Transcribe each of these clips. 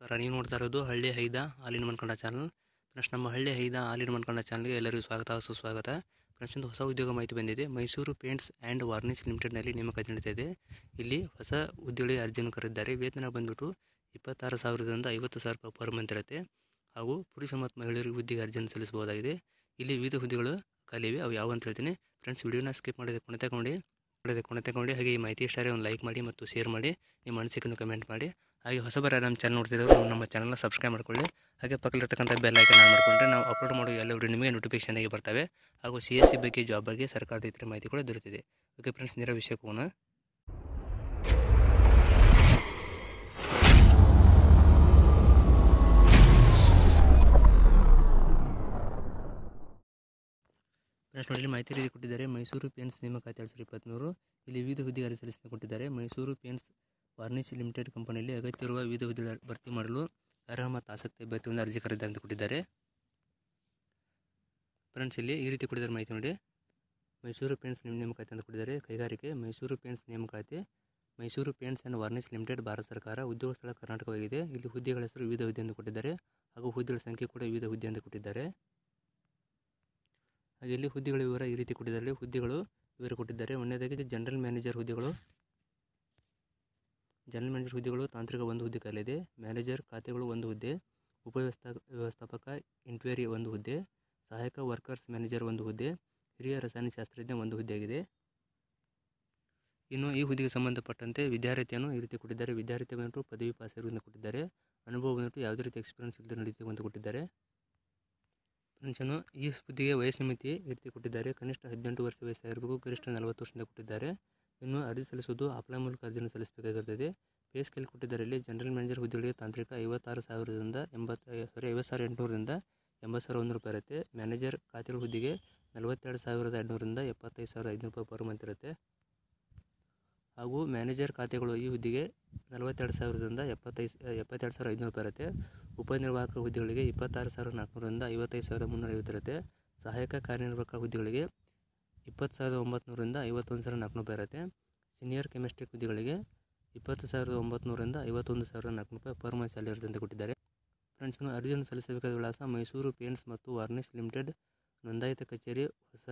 ನಮಸ್ಕಾರ ನೀವು ನೋಡ್ತಾ ಇರೋದು ಹಳ್ಳಿ ಹೈದ ಹಾಲಿನ ಮನ್ಕೊಂಡ ಚಾನಲ್ ಫ್ರೆಂಡ್ಸ್ ನಮ್ಮ ಹಳ್ಳಿ ಹೈದ ಹಾಲಿನ ಮನ್ಕೊಂಡ ಚಾನಲ್ಗೆ ಎಲ್ಲರಿಗೂ ಸ್ವಾಗತ ಸುಸ್ವಾಗತ ಫ್ರೆಂಡ್ಸ್ ಒಂದು ಹೊಸ ಉದ್ಯೋಗ ಮಾಹಿತಿ ಬಂದಿದೆ ಮೈಸೂರು ಪೇಂಟ್ಸ್ ಆ್ಯಂಡ್ ವಾರ್ನಿಷ್ ಲಿಮಿಟೆಡ್ನಲ್ಲಿ ನೇಮಕಾತಿ ನಡೀತಿದೆ ಇಲ್ಲಿ ಹೊಸ ಉದ್ಯೋಗಿ ಅರ್ಜಿಯನ್ನು ಕರೆದಿದ್ದಾರೆ ವೇತನ ಬಂದ್ಬಿಟ್ಟು ಇಪ್ಪತ್ತಾರು ಸಾವಿರದಿಂದ ಐವತ್ತು ಸಾವಿರ ರೂಪಾಯಿ ಪರ್ ಮಂತ್ ಇರುತ್ತೆ ಹಾಗೂ ಪುರುಷ ಮತ್ತು ಮಹಿಳೆಯರಿಗೆ ಹುದ್ದೆಗೆ ಅರ್ಜಿಯನ್ನು ಸಲ್ಲಿಸಬಹುದಾಗಿದೆ ಇಲ್ಲಿ ವಿವಿಧ ಹುದ್ದೆಗಳು ಖಾಲಿ ಇವೆ ಅವು ಯಾವ ಅಂತ ಹೇಳ್ತೀನಿ ಫ್ರೆಂಡ್ಸ್ ವಿಡಿಯೋನ ಸ್ಕಿಪ್ ಮಾಡಿದೆ ಕೊನೆ ತಗೊಂಡು ಮಾಡಿದೆ ಕೊನೆ ತಗೊಂಡು ಹಾಗೆ ಈ ಮಾಹಿತಿ ಇಷ್ಟ ಒಂದು ಲೈಕ್ ಮಾಡಿ ಮತ್ತು ಶೇರ್ ಮಾಡಿ ನಿಮ್ಮ ಅನಿಸಿಕೆಯನ್ನು ಕಮೆಂಟ್ ಮಾಡಿ ಹಾಗೆ ಹೊಸಬರ ನಮ್ಮ ಚಾನಲ್ ನೋಡ್ತಿದ್ದವರು ನಮ್ಮ ಚಾನಲ್ನ ಸಬ್ಸ್ಕ್ರೈಬ್ ಮಾಡ್ಕೊಳ್ಳಿ ಹಾಗೆ ಪಕ್ಕದಲ್ಲಿರ್ತಕ್ಕಂಥ ಬೆಲ್ ಐಕನ್ ಆನ್ ಮಾಡಿಕೊಂಡ್ರೆ ನಾವು ಅಪ್ಲೋಡ್ ಮಾಡೋ ಎಲ್ಲ ವಿಡಿಯೋ ನಿಮಗೆ ನೋಟಿಫಿಕೇಶನ್ ಆಗಿ ಬರ್ತವೆ ಹಾಗೂ ಸಿ ಎಸ್ ಸಿ ಬಗ್ಗೆ ಜಾಬ್ ಬಗ್ಗೆ ಸರ್ಕಾರದ ಇತರ ಮಾಹಿತಿ ಕೂಡ ದೊರೆತಿದೆ ಓಕೆ ಫ್ರೆಂಡ್ಸ್ ನೇರ ವಿಷಯಕ್ಕೆ ಹೋಗೋಣ ಫ್ರೆಂಡ್ಸ್ ನೋಡಿ ಇಲ್ಲಿ ಮಾಹಿತಿ ರೀತಿ ಕೊಟ್ಟಿದ್ದಾರೆ ಮೈಸೂರು ಪೇನ್ಸ್ ನೇಮಕಾತಿ ಎರಡು ಸಾವಿರದ ಇಪ್ಪತ್ತ್ಮೂರು ಇಲ್ಲಿ ವಿವಿಧ ಹುದ್ದೆ ಅರ್ಜಿ ಸಲ್ಲಿಸಿ ಕೊಟ್ಟಿದ್ದಾರೆ ಮೈಸೂರು ಪೇನ್ಸ್ ವಾರ್ನಿಷ್ ಲಿಮಿಟೆಡ್ ಕಂಪನಿಯಲ್ಲಿ ಅಗತ್ಯ ಇರುವ ವಿವಿಧ ಹುದ್ದೆ ಭರ್ತಿ ಮಾಡಲು ಅರ್ಹ ಮತ್ತು ಆಸಕ್ತಿ ಅಭ್ಯರ್ಥಿಯಿಂದ ಅರ್ಜಿ ಕರೆದಿದ್ದಾರೆ ಅಂತ ಕೊಟ್ಟಿದ್ದಾರೆ ಫ್ರೆಂಡ್ಸ್ ಇಲ್ಲಿ ಈ ರೀತಿ ಕೊಟ್ಟಿದ್ದಾರೆ ಮಾಹಿತಿ ನೋಡಿ ಮೈಸೂರು ಪೇನ್ಸ್ ನೇಮ ನೇಮಕಾತಿ ಅಂತ ಕೊಟ್ಟಿದ್ದಾರೆ ಕೈಗಾರಿಕೆ ಮೈಸೂರು ಪೇನ್ಸ್ ನೇಮಕಾತಿ Mysore paints and varnish limited ಭಾರತ ಸರ್ಕಾರ ಉದ್ಯೋಗ ಸ್ಥಳ ಕರ್ನಾಟಕವಾಗಿದೆ ಇಲ್ಲಿ ಹುದ್ದೆಗಳ ಹೆಸರು ವಿವಿಧ ಹುದ್ದೆ ಎಂದು ಕೊಟ್ಟಿದ್ದಾರೆ ಹಾಗೂ ಹುದ್ದೆಗಳ ಸಂಖ್ಯೆ ಕೂಡ ವಿವಿಧ ಹುದ್ದೆ ಎಂದು ಕೊಟ್ಟಿದ್ದಾರೆ ಹಾಗೆ ಇಲ್ಲಿ ಹುದ್ದೆಗಳ ವಿವರ ಈ ರೀತಿ ಕೊಟ್ಟಿದ್ದಾರೆ ಹುದ್ದೆಗಳು ವಿವರ ಕೊಟ್ಟಿದ್ದಾರೆ ಒಂದನೇದಾಗಿ ಜನರಲ್ ಮ್ಯಾನೇಜರ್ ಹುದ್ದೆಗಳು ಜನರಲ್ ಮ್ಯಾನೇಜರ್ ಹುದ್ದೆಗಳು ತಾಂತ್ರಿಕ ಒಂದು ಹುದ್ದೆ ಖಾಲಿದೆ ಮ್ಯಾನೇಜರ್ ಖಾತೆಗಳು ಒಂದು ಹುದ್ದೆ ಉಪವ್ಯವಸ್ಥಾ ವ್ಯವಸ್ಥಾಪಕ ಇಂಕ್ವೈರಿ ಒಂದು ಹುದ್ದೆ ಸಹಾಯಕ ವರ್ಕರ್ಸ್ ಮ್ಯಾನೇಜರ್ ಒಂದು ಹುದ್ದೆ ಹಿರಿಯ ರಸಾಯನಶಾಸ್ತ್ರಜ್ಞ ಒಂದು ಹುದ್ದೆಯಾಗಿದೆ ಇನ್ನು ಈ ಹುದ್ದೆಗೆ ಸಂಬಂಧಪಟ್ಟಂತೆ ವಿದ್ಯಾರ್ಥಿಯನ್ನು ಈ ರೀತಿ ಕೊಟ್ಟಿದ್ದಾರೆ ವಿದ್ಯಾರ್ಥಿ ಬಂದ್ಬಿಟ್ಟು ಪದವಿ ಪಾಸ್ ಇರುವುದನ್ನು ಕೊಟ್ಟಿದ್ದಾರೆ ಅನುಭವ ಬಂದ್ಬಿಟ್ಟು ಯಾವುದೇ ರೀತಿ ಎಕ್ಸ್ಪೀರಿಯನ್ಸ್ ಇಲ್ಲದೆ ನಡೀತೀವಿ ಅಂತ ಕೊಟ್ಟಿದ್ದಾರೆ ಫ್ರೆಂಡ್ಸನ್ನು ಈ ಹುದ್ದೆಗೆ ವಯಸ್ಸಿನ ಮಿತಿ ಈ ರೀತಿ ಕೊಟ್ಟಿದ್ದಾರೆ ಕನಿಷ್ಠ ಹದಿನೆಂಟು ವರ್ಷ ವಯಸ್ಸಾಗಿರಬೇಕು ಗರಿಷ್ಠ ನಲವತ್ತು ವರ್ಷದಿಂದ ಕೊಟ್ಟಿದ್ದಾರೆ ಇನ್ನು ಅರ್ಜಿ ಸಲ್ಲಿಸುವುದು ಆಫ್ಲೈನ್ ಮೂಲಕ ಅರ್ಜಿಯನ್ನು ಸಲ್ಲಿಸಬೇಕಾಗಿರ್ತದೆ ಪೇ ಸ್ಕೇಲ್ ಕೊಟ್ಟಿದ್ದಾರೆ ಇಲ್ಲಿ ಜನರಲ್ ಮ್ಯಾನೇಜರ್ ಹುದ್ದೆಗಳಿಗೆ ತಾಂತ್ರಿಕ ಐವತ್ತಾರು ಸಾವಿರದಿಂದ ಎಂಬತ್ತು ಸಾರಿ ಐವತ್ತು ಸಾವಿರ ಎಂಟುನೂರರಿಂದ ಎಂಬತ್ತು ಸಾವಿರ ಒಂದು ರೂಪಾಯಿ ಇರುತ್ತೆ ಮ್ಯಾನೇಜರ್ ಖಾತೆಗಳ ಹುದ್ದೆಗೆ ನಲವತ್ತೆರಡು ಸಾವಿರದ ಎರಡುನೂರಿಂದ ಎಪ್ಪತ್ತೈದು ಸಾವಿರದ ಐದುನೂರು ರೂಪಾಯಿ ಪರ್ ಮಂತ್ ಇರುತ್ತೆ ಹಾಗೂ ಮ್ಯಾನೇಜರ್ ಖಾತೆಗಳು ಈ ಹುದ್ದೆಗೆ ನಲವತ್ತೆರಡು ಸಾವಿರದಿಂದ ಎಪ್ಪತ್ತೈದು ಎಪ್ಪತ್ತೆರಡು ಸಾವಿರ ಐದುನೂರು ರೂಪಾಯಿ ಇರುತ್ತೆ ಉಪನಿರ್ವಾಹಕ ಹುದ್ದೆಗಳಿಗೆ ಇಪ್ಪತ್ತಾರು ಸಾವಿರದ ನಾಲ್ಕುನೂರಿಂದ ಐವತ್ತೈದು ಸಾವಿರದ ಮುನ್ನೂರ ಐವತ್ತು ಇರುತ್ತೆ ಸಹಾಯಕ ಕಾರ್ಯನಿರ್ವಾಹಕ ಹುದ್ದೆಗಳಿಗೆ ಇಪ್ಪತ್ತು ಸಾವಿರದ ಒಂಬತ್ತುನೂರಿಂದ ಐವತ್ತೊಂದು ಸಾವಿರದ ನಾಲ್ಕುನೂರು ರೂಪಾಯಿ ಇರುತ್ತೆ ಸೀನಿಯರ್ ಕೆಮಿಸ್ಟ್ರಿ ಹುದ್ದೆಗಳಿಗೆ ಇಪ್ಪತ್ತು ಸಾವಿರದ ಒಂಬತ್ತುನೂರಿಂದ ಐವತ್ತೊಂದು ಸಾವಿರದ ನಾಲ್ಕುನೂರು ರೂಪಾಯಿ ಪರ್ ಮಂತ್ ಸ್ಯಾಲರಿ ಇರುತ್ತೆ ಅಂತ ಕೊಟ್ಟಿದ್ದಾರೆ ಫ್ರೆಂಡ್ಸ್ ಇನ್ನು ಅರ್ಜಿಯನ್ನು ಸಲ್ಲಿಸಬೇಕಾದ ವಿಳಾಸ ಮೈಸೂರು ಪೇಂಟ್ಸ್ ಮತ್ತು ವಾರ್ನಿಷ್ ಲಿಮಿಟೆಡ್ ನೋಂದಾಯಿತ ಕಚೇರಿ ಹೊಸ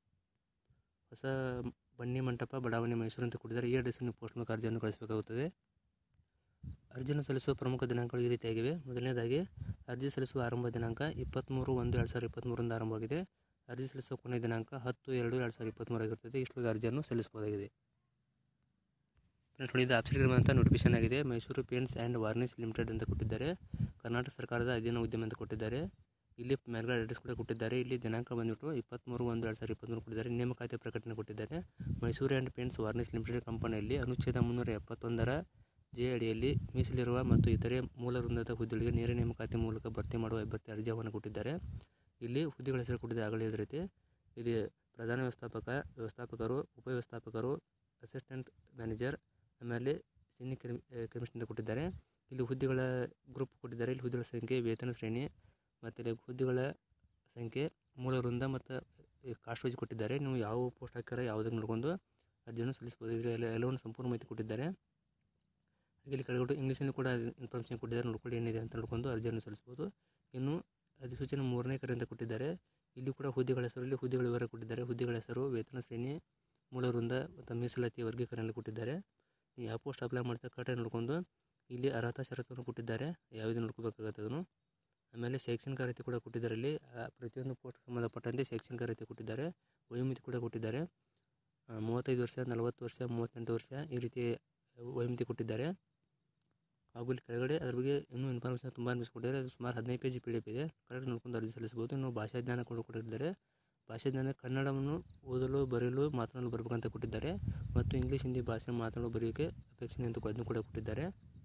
ಹೊಸ ಬನ್ನಿ ಮಂಟಪ ಬಡಾವಣೆ ಮೈಸೂರು ಅಂತ ಕೊಟ್ಟಿದ್ದಾರೆ ಈ ಅಡ್ರೆಸ್ಸಿನ ಪೋಸ್ಟ್ ಮೂಲಕ ಅರ್ಜಿಯನ್ನು ಕಳಿಸಬೇಕಾಗುತ್ತದೆ ಅರ್ಜಿಯನ್ನು ಸಲ್ಲಿಸುವ ಪ್ರಮುಖ ದಿನಾಂಕಗಳು ಈ ರೀತಿಯಾಗಿವೆ ಮೊದಲನೇದಾಗಿ ಅರ್ಜಿ ಸಲ್ಲಿಸುವ ಆರಂಭ ದಿನಾಂಕ ಇಪ್ಪತ್ತ್ಮೂರು ಒಂದು ಎರಡು ಸಾವಿರದ ಇಪ್ಪತ್ತ್ಮೂರರಿಂದ ಆರಂಭವಾಗಿದೆ ಅರ್ಜಿ ಸಲ್ಲಿಸುವ ಕೊನೆಯ ದಿನಾಂಕ ಹತ್ತು ಎರಡು ಎರಡು ಸಾವಿರದ ಇಪ್ಪತ್ತ್ಮೂರಾಗಿರುತ್ತದೆ ಇಷ್ಟೊಂದು ಅರ್ಜಿಯನ್ನು ಸಲ್ಲಿಸಬಹುದಾಗಿದೆ ಫ್ರೆಂಡ್ಸ್ ಉಳಿದ ಆಪ್ಷನ್ಗೆ ಬಂದಂಥ ನೋಟಿಫಿಕೇಶನ್ ಆಗಿದೆ Mysore paints and varnish limited ಅಂತ ಕೊಟ್ಟಿದ್ದಾರೆ ಕರ್ನಾಟಕ ಸರ್ಕಾರದ ಅಧೀನ ಉದ್ಯಮ ಅಂತ ಕೊಟ್ಟಿದ್ದಾರೆ ಇಲ್ಲಿ ಮೇಲ್ಗಡೆ ಅಡ್ರೆಸ್ ಕೂಡ ಕೊಟ್ಟಿದ್ದಾರೆ ಇಲ್ಲಿ ದಿನಾಂಕ ಬಂದ್ಬಿಟ್ಟು ಇಪ್ಪತ್ತ್ಮೂರು ಒಂದು ಎರಡು ಸಾವಿರದ ಇಪ್ಪತ್ತ್ಮೂರು ಕೊಟ್ಟಿದ್ದಾರೆ ನೇಮಕಾತಿ ಪ್ರಕಟಣೆ ಕೊಟ್ಟಿದ್ದಾರೆ Mysore and paints varnish limited ಕಂಪನಿಯಲ್ಲಿ ಅನುಚ್ಛೇದ ಮುನ್ನೂರ ಎಪ್ಪತ್ತೊಂದರ ಜೆ ಅಡಿಯಲ್ಲಿ ಮೀಸಲಿರುವ ಮತ್ತು ಇತರೆ ಮೂಲ ವೃಂದದ ಹುದ್ದೆಗಳಿಗೆ ನೇರ ನೇಮಕಾತಿ ಮೂಲಕ ಭರ್ತಿ ಮಾಡುವ ಅಭ್ಯರ್ಥಿ ಅರ್ಜಿ ಆಹ್ವಾನ ಕೊಟ್ಟಿದ್ದಾರೆ ಇಲ್ಲಿ ಹುದ್ದೆಗಳ ಹೆಸರು ಕೊಟ್ಟಿದ್ದಾರೆ ಆಗಲೇ ಇದೇ ರೀತಿ ಇಲ್ಲಿ ಪ್ರಧಾನ ವ್ಯವಸ್ಥಾಪಕ ವ್ಯವಸ್ಥಾಪಕರು ಉಪವ್ಯವಸ್ಥಾಪಕರು ಅಸಿಸ್ಟೆಂಟ್ ಮ್ಯಾನೇಜರ್ ಆಮೇಲೆ ಸೀನಿಯರ್ ಕೆಮಿ ಕೆಮಿಸ್ಟ್ರಿ ಅಂತ ಕೊಟ್ಟಿದ್ದಾರೆ ಇಲ್ಲಿ ಹುದ್ದೆಗಳ ಗ್ರೂಪ್ ಕೊಟ್ಟಿದ್ದಾರೆ ಇಲ್ಲಿ ಹುದ್ದೆಗಳ ಸಂಖ್ಯೆ ವೇತನ ಶ್ರೇಣಿ ಮತ್ತು ಇಲ್ಲಿ ಹುದ್ದೆಗಳ ಸಂಖ್ಯೆ ಮೂಲ ವೃಂದ ಮತ್ತು ಕಾಸ್ಟ್ ವೈಸ್ ಕೊಟ್ಟಿದ್ದಾರೆ ನೀವು ಯಾವ ಪೋಸ್ಟ್ ಹಾಕ್ಯಾರ ಯಾವುದಕ್ಕೆ ನೋಡ್ಕೊಂಡು ಅರ್ಜಿಯನ್ನು ಸಲ್ಲಿಸ್ಬೋದು ಇದರ ಎಲ್ಲ ಎಲ್ಲವನ್ನು ಸಂಪೂರ್ಣ ಮಾಹಿತಿ ಕೊಟ್ಟಿದ್ದಾರೆ ಹಾಗೆ ಇಲ್ಲಿ ಕೆಳಗಡೆ ಇಂಗ್ಲೀಷಲ್ಲಿ ಕೂಡ ಇನ್ಫಾರ್ಮೇಷನ್ ಕೊಟ್ಟಿದ್ದಾರೆ ನೋಡ್ಕೊಳ್ಳಿ ಏನಿದೆ ಅಂತ ನೋಡ್ಕೊಂಡು ಅರ್ಜಿಯನ್ನು ಸಲ್ಲಿಸ್ಬೋದು ಇನ್ನು ಅಧಿಸೂಚನೆ ಮೂರನೇ ಕರೆ ಅಂತ ಕೊಟ್ಟಿದ್ದಾರೆ ಇಲ್ಲಿ ಕೂಡ ಹುದ್ದೆಗಳ ಹೆಸರು ಇಲ್ಲಿ ಹುದ್ದೆಗಳ ವಿವರ ಕೊಟ್ಟಿದ್ದಾರೆ ಹುದ್ದೆಗಳ ಹೆಸರು ವೇತನ ಶ್ರೇಣಿ ಮೂಲ ವೃಂದ ಮತ್ತು ಮೀಸಲಾತಿ ವರ್ಗೀಕರಣದಲ್ಲಿ ಕೊಟ್ಟಿದ್ದಾರೆ ನೀವು ಯಾವ ಪೋಸ್ಟ್ ಅಪ್ಲೈ ಮಾಡ್ತಾ ಕರೆಕ್ಟಾಗಿ ನೋಡ್ಕೊಂಡು ಇಲ್ಲಿ ಅರ್ಹತಾ ಷರತ್ತನ್ನು ಕೊಟ್ಟಿದ್ದಾರೆ ಯಾವುದು ನೋಡ್ಕೋಬೇಕಾಗತ್ತೆ ಅದನ್ನು ಆಮೇಲೆ ಶೈಕ್ಷಣಿಕ ಅರ್ಹತೆ ಕೂಡ ಕೊಟ್ಟಿದ್ದಾರೆ ಇಲ್ಲಿ ಪ್ರತಿಯೊಂದು ಪೋಸ್ಟ್ ಸಂಬಂಧಪಟ್ಟಂತೆ ಶೈಕ್ಷಣಿಕ ಅರ್ಹತೆ ಕೊಟ್ಟಿದ್ದಾರೆ ವಯೋಮಿತಿ ಕೂಡ ಕೊಟ್ಟಿದ್ದಾರೆ ಮೂವತ್ತೈದು ವರ್ಷ ನಲವತ್ತು ವರ್ಷ ಮೂವತ್ತೆಂಟು ವರ್ಷ ಈ ರೀತಿ ವಯೋಮಿತಿ ಕೊಟ್ಟಿದ್ದಾರೆ ಹಾಗೂ ಇಲ್ಲಿ ಕೆಳಗಡೆ ಅದ್ರ ಬಗ್ಗೆ ಇನ್ನೂ ಇನ್ಫಾರ್ಮೇಷನ್ ತುಂಬ ಕೊಟ್ಟಿದ್ದಾರೆ ಅದು ಸುಮಾರು ಹದಿನೈದು ಪೇಜ್ ಪಿ ಡಿ ಎಫ್ ಇದೆ ಕರೆಕ್ಟ್ ನೋಡ್ಕೊಂಡು ಅರ್ಜಿ ಸಲ್ಲಿಸ್ಬೋದು ಇನ್ನು ಭಾಷಾ ಜ್ಞಾನ ಕೂಡ ಕೊಟ್ಟಿದ್ದಾರೆ ಭಾಷಾ ಜ್ಞಾನ ಕನ್ನಡವನ್ನು ಓದಲು ಬರೆಯಲು ಮಾತನಾಡಲು ಬರಬೇಕಂತ ಕೊಟ್ಟಿದ್ದಾರೆ ಮತ್ತು ಇಂಗ್ಲೀಷ್ ಹಿಂದಿ ಭಾಷೆ ಮಾತನಾಡಲು ಬರೆಯೋಕ್ಕೆ ಅಪೇಕ್ಷಣೆ ಅಂತ ಅದನ್ನು ಕೂಡ ಕೊಟ್ಟಿದ್ದಾರೆ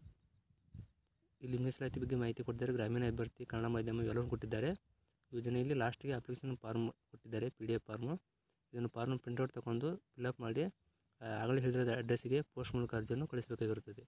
ಇಲ್ಲಿ ಮೀಸಲಾತಿ ಬಗ್ಗೆ ಮಾಹಿತಿ ಕೊಟ್ಟಿದ್ದಾರೆ ಗ್ರಾಮೀಣ ಅಭ್ಯರ್ಥಿ ಕನ್ನಡ ಮಾಧ್ಯಮ ಇವೆಲ್ಲವನ್ನು ಕೊಟ್ಟಿದ್ದಾರೆ ಯೋಜನೆಯಲ್ಲಿ ಲಾಸ್ಟಿಗೆ ಅಪ್ಲಿಕೇಶನ್ ಫಾರ್ಮ್ ಕೊಟ್ಟಿದ್ದಾರೆ ಪಿ ಡಿ ಎಫ್ ಫಾರ್ಮು ಇದನ್ನು ಫಾರ್ಮ್ ಪ್ರಿಂಟ್ಔಟ್ ತಗೊಂಡು ಫಿಲ್ಅಪ್ ಮಾಡಿ ಆಗಲೇ ಹೇಳಿದ ಅಡ್ರೆಸ್ಸಿಗೆ ಪೋಸ್ಟ್ ಮೂಲಕ ಅರ್ಜಿಯನ್ನು ಕಳಿಸಬೇಕಾಗಿರುತ್ತದೆ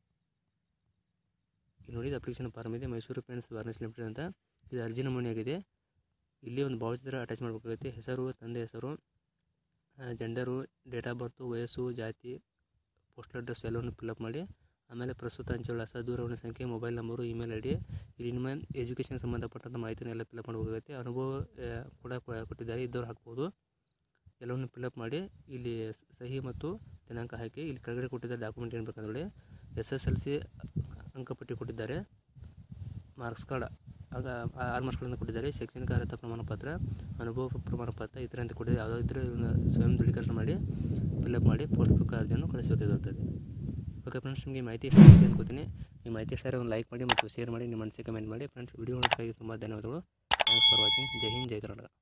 ಇಲ್ಲಿ ನೋಡಿ ಅಪ್ಲಿಕೇಶನ್ ಫಾರ್ಮ್ ಇದೆ ಮೈಸೂರು ಪೇಂಟ್ಸ್ ವಾರ್ನಿಷ್ ಲಿಮಿಟೆಡ್ ಅಂತ ಇದು ಅರ್ಜಿ ನಮೂನೆಯಾಗಿದೆ ಇಲ್ಲಿ ಒಂದು ಭಾವಚಿತ್ರ ಅಟ್ಯಾಚ್ ಮಾಡಬೇಕಾಗುತ್ತೆ ಹೆಸರು ತಂದೆ ಹೆಸರು ಜೆಂಡರು ಡೇಟ್ ಆಫ್ ಬರ್ತು ವಯಸ್ಸು ಜಾತಿ ಪೋಸ್ಟಲ್ ಅಡ್ರೆಸ್ ಎಲ್ಲವನ್ನು ಫಿಲ್ಅಪ್ ಮಾಡಿ ಆಮೇಲೆ ಪ್ರಸ್ತುತ ಅಂಚೆ ವಿಳಾಸ ದೂರವಾಣಿ ಸಂಖ್ಯೆ mobile number email I D ಇಲ್ಲಿ ನಿಮ್ಮ ಎಜುಕೇಷನ್ ಸಂಬಂಧಪಟ್ಟಂಥ ಮಾಹಿತಿನ ಎಲ್ಲ ಫಿಲಪ್ ಮಾಡಬೇಕಾಗುತ್ತೆ ಅನುಭವ ಆ, ಕೂಡ ಕೊ- ಕೊಟ್ಟಿದ್ದಾರೆ ಇದ್ದವ್ರು ಹಾಕ್ಬೋದು ಎಲ್ಲವನ್ನು ಫಿಲಪ್ ಮಾಡಿ ಇಲ್ಲಿ ಸಹಿ ಮತ್ತು ದಿನಾಂಕ ಹಾಕಿ ಇಲ್ಲಿ ಕೆಳಗಡೆ ಕೊಟ್ಟಿದ್ದ ಡಾಕ್ಯುಮೆಂಟ್ ಏನು ಬೇಕಂದ್ರೆ ಎಸ್ ಎಸ್ ಎಲ್ ಸಿ ಅಂಕಪಟ್ಟಿ ಕೊಟ್ಟಿದ್ದಾರೆ ಮಾರ್ಕ್ಸ್ ಕಾರ್ಡ್ ಆಗ ಆರು ಮಾರ್ಕ್ಸ್ಗಳನ್ನು ಕೊಟ್ಟಿದ್ದಾರೆ ಶೈಕ್ಷಣಿಕ ಅರ್ಹತಾ ಪ್ರಮಾಣ ಪತ್ರ ಅನುಭವ ಪ್ರಮಾಣ ಪತ್ರ ಈ ಥರ ಅಂತ ಕೊಟ್ಟಿದ್ದಾರೆ ಯಾವುದೋ ಇದ್ದರೆ ಇವನ್ನ ಸ್ವಯಂ ದೃಢೀಕರಣ ಮಾಡಿ ಫಿಲಪ್ ಮಾಡಿ ಪೋಸ್ಟ್ ಬುಕ್ ಅರ್ಜಿಯನ್ನು ಕಳಿಸಬೇಕಾಗಿರುತ್ತದೆ ಓಕೆ ಫ್ರೆಂಡ್ಸ್ ನಿಮಗೆ ಮಾಹಿತಿ ಇಷ್ಟ ಆಗಿದೆ ಅನ್ಕೋತೀನಿ ಈ ಮಾಹಿತಿ ಇಷ್ಟ ಒಂದು ಲೈಕ್ ಮಾಡಿ ಮತ್ತು ಶೇರ್ ಮಾಡಿ ನಿಮ್ಮ ಮನಸ್ಸಿಗೆ ಕಮೆಂಟ್ ಮಾಡಿ ಫ್ರೆಂಡ್ಸ್ ವಿಡಿಯೋ ನೋಡೋಕ್ಕಾಗಿ ತುಂಬ ಧನ್ಯವಾದಗಳು ಥ್ಯಾಂಕ್ಸ್ ಫಾರ್ ವಾಚಿಂಗ್ ಜೈ ಹಿಂದ್ ಜೈ ಕರ್ನಾಟಕ